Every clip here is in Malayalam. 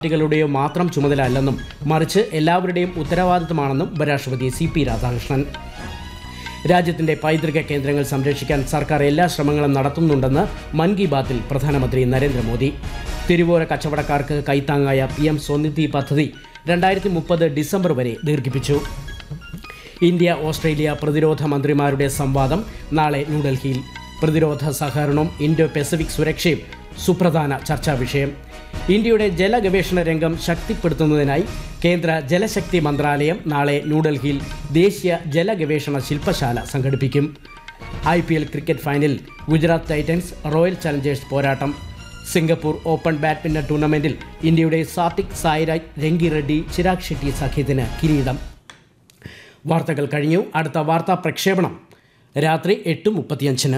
പാർട്ടികളുടെയോ മാത്രം ചുമതല അല്ലെന്നും മറിച്ച് എല്ലാവരുടെയും ഉത്തരവാദിത്തമാണെന്നും ഉപരാഷ്ട്രപതി സി പി രാധാകൃഷ്ണൻ രാജ്യത്തിന്റെ പൈതൃക കേന്ദ്രങ്ങൾ സംരക്ഷിക്കാൻ സർക്കാർ എല്ലാ ശ്രമങ്ങളും നടത്തുന്നുണ്ടെന്ന് മൻ കി ബാത്തിൽ പ്രധാനമന്ത്രി നരേന്ദ്രമോദി തിരുവോര കച്ചവടക്കാർക്ക് കൈത്താങ്ങായ പി എം സ്വനിധി പദ്ധതി രണ്ടായിരത്തി മുപ്പത് ഡിസംബർ വരെ ദീർഘിപ്പിച്ചു ഇന്ത്യ ഓസ്ട്രേലിയ പ്രതിരോധ മന്ത്രിമാരുടെ സംവാദം നാളെ ന്യൂഡൽഹിയിൽ പ്രതിരോധ സഹകരണവും ഇൻഡോ പെസഫിക് സുരക്ഷയും സുപ്രധാന ചർച്ചാ വിഷയം ഇന്ത്യയുടെ ജലഗവേഷണ രംഗം ശക്തിപ്പെടുത്തുന്നതിനായി കേന്ദ്ര ജലശക്തി മന്ത്രാലയം നാളെ ന്യൂഡൽഹിയിൽ ദേശീയ ജലഗവേഷണ ശില്പശാല സംഘടിപ്പിക്കും ഐ പി എൽ ക്രിക്കറ്റ് ഫൈനലിൽ ഗുജറാത്ത് ടൈറ്റൻസ് റോയൽ ചലഞ്ചേഴ്സ് പോരാട്ടം സിംഗപ്പൂർ ഓപ്പൺ ബാഡ്മിന്റൺ ടൂർണമെന്റിൽ ഇന്ത്യയുടെ സാത്വിക് സായിരാജ് രംഗി റെഡ്ഡി ചിരാഗ് ഷെട്ടി സഖ്യത്തിന് കിരീടം വാർത്തകൾ കഴിഞ്ഞു അടുത്ത വാർത്താ പ്രക്ഷേപണം രാത്രി എട്ട് മുപ്പത്തിയഞ്ചിന്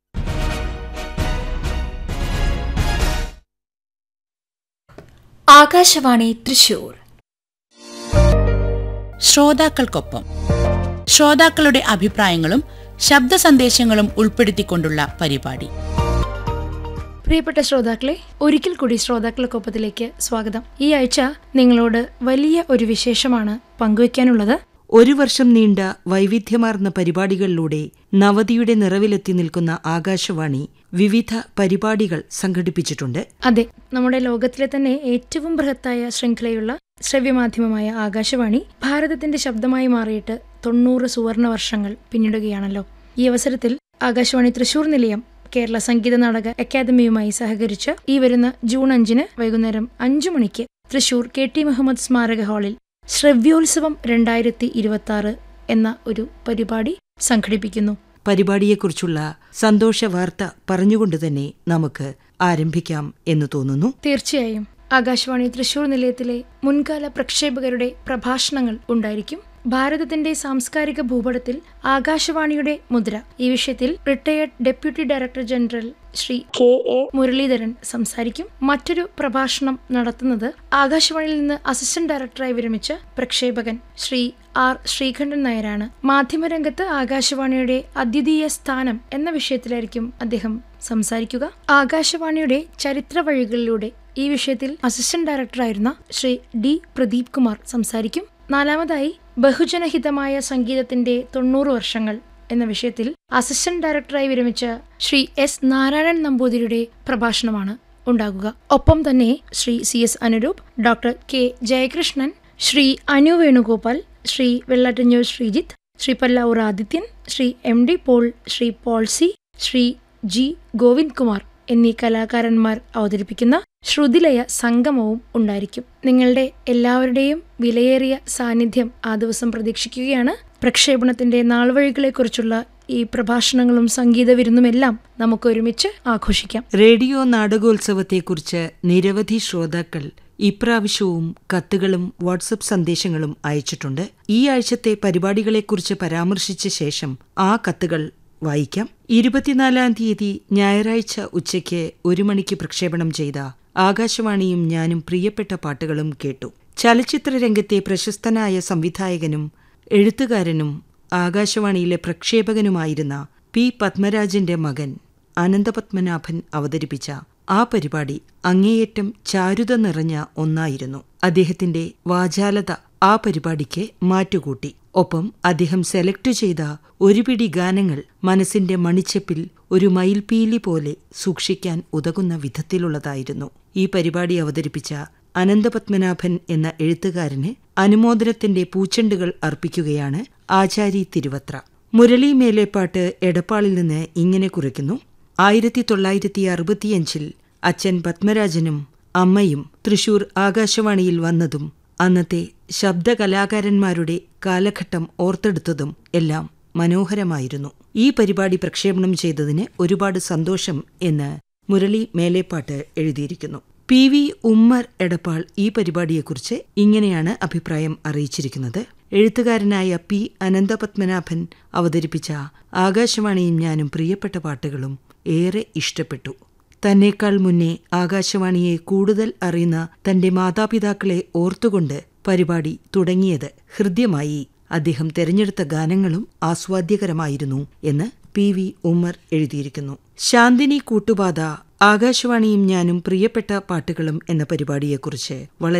ആകാശവാണി തൃശൂർ ശ്രോതാക്കൾക്കൊപ്പം ശ്രോതാക്കളുടെ അഭിപ്രായങ്ങളും ശബ്ദ സന്ദേശങ്ങളും ഉൾപ്പെടുത്തിക്കൊണ്ടുള്ള പരിപാടി പ്രിയപ്പെട്ട ശ്രോതാക്കളെ ഒരിക്കൽ കൂടി ശ്രോതാക്കൾക്കൊപ്പത്തിലേക്ക് സ്വാഗതം ഈ ആഴ്ച നിങ്ങളോട് വലിയ ഒരു വിശേഷമാണ് പങ്കുവയ്ക്കാനുള്ളത് ഒരു വർഷം നീണ്ട വൈവിധ്യമാർന്ന പരിപാടികളിലൂടെ നവതിയുടെ നിറവിലെത്തി നിൽക്കുന്ന ആകാശവാണി വിവിധ പരിപാടികൾ സംഘടിപ്പിച്ചിട്ടുണ്ട് അതെ നമ്മുടെ ലോകത്തിലെ തന്നെ ഏറ്റവും ബൃഹത്തായ ശൃംഖലയുള്ള ശ്രവ്യമാധ്യമമായ ആകാശവാണി ഭാരതത്തിന്റെ ശബ്ദമായി മാറിയിട്ട് തൊണ്ണൂറ് സുവർണ വർഷങ്ങൾ പിന്നിടുകയാണല്ലോ ഈ അവസരത്തിൽ ആകാശവാണി തൃശൂർ നിലയം കേരള സംഗീത നാടക അക്കാദമിയുമായി സഹകരിച്ച് ഈ വരുന്ന ജൂൺ അഞ്ചിന് വൈകുന്നേരം അഞ്ചു മണിക്ക് തൃശൂർ കെ ടി മുഹമ്മദ് സ്മാരക ഹാളിൽ ശ്രവ്യോത്സവം രണ്ടായിരത്തി ഇരുപത്തി ആറ് എന്ന ഒരു പരിപാടി സംഘടിപ്പിക്കുന്നു പരിപാടിയെക്കുറിച്ചുള്ള സന്തോഷ വാർത്ത പറഞ്ഞുകൊണ്ട് തന്നെ നമുക്ക് ആരംഭിക്കാം എന്ന് തോന്നുന്നു തീർച്ചയായും ആകാശവാണി തൃശൂർ നിലയത്തിലെ മുൻകാല പ്രക്ഷേപകരുടെ പ്രഭാഷണങ്ങൾ ഉണ്ടായിരിക്കും ഭാരതത്തിന്റെ സാംസ്കാരിക ഭൂപടത്തിൽ ആകാശവാണിയുടെ മുദ്ര ഈ വിഷയത്തിൽ retired deputy director general Shri K A Muraleedharan സംസാരിക്കും മറ്റൊരു പ്രഭാഷണം നടത്തുന്നത് ആകാശവാണിയിൽ നിന്ന് അസിസ്റ്റന്റ് ഡയറക്ടറായി വിരമിച്ച പ്രക്ഷേപകൻ ശ്രീ ആർ ശ്രീകണ്ഠൻ നായരാണ് മാധ്യമരംഗത്ത് ആകാശവാണിയുടെ അദ്വിതീയ സ്ഥാനം എന്ന വിഷയത്തിലായിരിക്കും അദ്ദേഹം സംസാരിക്കുക ആകാശവാണിയുടെ ചരിത്ര വഴികളിലൂടെ ഈ വിഷയത്തിൽ അസിസ്റ്റന്റ് ഡയറക്ടറായിരുന്ന ശ്രീ ഡി പ്രദീപ് കുമാർ സംസാരിക്കും നാലാമതായി ബഹുജനഹിതമായ സംഗീതത്തിന്റെ തൊണ്ണൂറ് വർഷങ്ങൾ എന്ന വിഷയത്തിൽ അസിസ്റ്റന്റ് ഡയറക്ടറായി വിരമിച്ച ശ്രീ എസ് നാരായണൻ നമ്പൂതിരിയുടെ പ്രഭാഷണമാണ് ഉണ്ടാകുക ഒപ്പം തന്നെ Shri C S Anuroop doctor K Jayakrishnan Shri Anu Venugopal Shri Vellattanjoor Sreejith Shri Pallavoor Adithyan Shri M D Paul Shri Paulsy Shri G Govind Kumar എന്നീ കലാകാരന്മാർ അവതരിപ്പിക്കുന്ന ശ്രുതിലയ സംഗമവും ഉണ്ടായിരിക്കും നിങ്ങളുടെ എല്ലാവരുടെയും വിലയേറിയ സാന്നിധ്യം ആ ദിവസം പ്രതീക്ഷിക്കുകയാണ് പ്രക്ഷേപണത്തിന്റെ നാൾവഴികളെക്കുറിച്ചുള്ള ഈ പ്രഭാഷണങ്ങളും സംഗീത വിരുന്നുമെല്ലാം നമുക്ക് ഒരുമിച്ച് ആഘോഷിക്കാം റേഡിയോ നാടകോത്സവത്തെക്കുറിച്ച് നിരവധി ശ്രോതാക്കൾ ഇപ്രാവശ്യവും കത്തുകളും വാട്സപ്പ് സന്ദേശങ്ങളും അയച്ചിട്ടുണ്ട് ഈ ആഴ്ചത്തെ പരിപാടികളെക്കുറിച്ച് പരാമർശിച്ച ശേഷം ആ കത്തുകൾ വായിക്കാം ഇരുപത്തിനാലാം തീയതി ഞായറാഴ്ച ഉച്ചയ്ക്ക് ഒരു മണിക്ക് പ്രക്ഷേപണം ചെയ്ത ആകാശവാണിയും ഞാനും പ്രിയപ്പെട്ട പാട്ടുകളും കേട്ടു ചലച്ചിത്ര രംഗത്തെ പ്രശസ്തനായ സംവിധായകനും എഴുത്തുകാരനും ആകാശവാണിയിലെ പ്രക്ഷേപകനുമായിരുന്ന പി പത്മരാജന്റെ മകൻ അനന്തപത്മനാഭൻ അവതരിപ്പിച്ച ആ പരിപാടി അങ്ങേയറ്റം ചാരുത നിറഞ്ഞ ഒന്നായിരുന്നു അദ്ദേഹത്തിന്റെ വാചാലത ആ പരിപാടിക്ക് മാറ്റുകൂട്ടി ഒപ്പം അദ്ദേഹം സെലക്ട് ചെയ്ത ഒരു പിടി ഗാനങ്ങൾ മനസ്സിന്റെ മണിച്ചെപ്പിൽ ഒരു മയിൽപീലി പോലെ സൂക്ഷിക്കാൻ ഉതകുന്ന വിധത്തിലുള്ളതായിരുന്നു ഈ പരിപാടി അവതരിപ്പിച്ച അനന്തപത്മനാഭൻ എന്ന എഴുത്തുകാരന് അനുമോദനത്തിന്റെ പൂച്ചെണ്ടുകൾ അർപ്പിക്കുകയാണ് ആചാരി തിരുവത്ര മുരളി മേലേപ്പാട്ട് എടപ്പാളിൽ നിന്ന് ഇങ്ങനെ കുറിക്കുന്നു ആയിരത്തി തൊള്ളായിരത്തി അറുപത്തിയഞ്ചിൽ അച്ഛൻ പത്മരാജനും അമ്മയും തൃശൂർ ആകാശവാണിയിൽ വന്നതും അന്നത്തെ ശബ്ദകലാകാരന്മാരുടെ കാലഘട്ടം ഓർത്തെടുത്തതും എല്ലാം മനോഹരമായിരുന്നു ഈ പരിപാടി പ്രക്ഷേപണം ചെയ്തതിന് ഒരുപാട് സന്തോഷം എന്ന് മുരളി മേലേപ്പാട്ട് എഴുതിയിരിക്കുന്നു പി വി ഉമ്മർ എടപ്പാൾ ഈ പരിപാടിയെക്കുറിച്ച് ഇങ്ങനെയാണ് അഭിപ്രായം അറിയിച്ചിരിക്കുന്നത് എഴുത്തുകാരനായ പി അനന്തപത്മനാഭൻ അവതരിപ്പിച്ച ആകാശവാണിയും ഞാനും പ്രിയപ്പെട്ട പാട്ടുകളും ഏറെ ഇഷ്ടപ്പെട്ടു തന്നേക്കാൾ മുന്നേ ആകാശവാണിയെ കൂടുതൽ അറിയുന്ന തന്റെ മാതാപിതാക്കളെ ഓർത്തുകൊണ്ട് പരിപാടി തുടങ്ങിയത് ഹൃദ്യമായി അദ്ദേഹം തെരഞ്ഞെടുത്ത ഗാനങ്ങളും ആസ്വാദ്യകരമായിരുന്നു എന്ന് പി വി ഉമ്മർ എഴുതിയിരിക്കുന്നു ശാന്തിനി കൂട്ടുപാത ആകാശവാണിയും ഞാനും പ്രിയപ്പെട്ട പാട്ടുകളും എന്ന പരിപാടിയെക്കുറിച്ച് വളരെ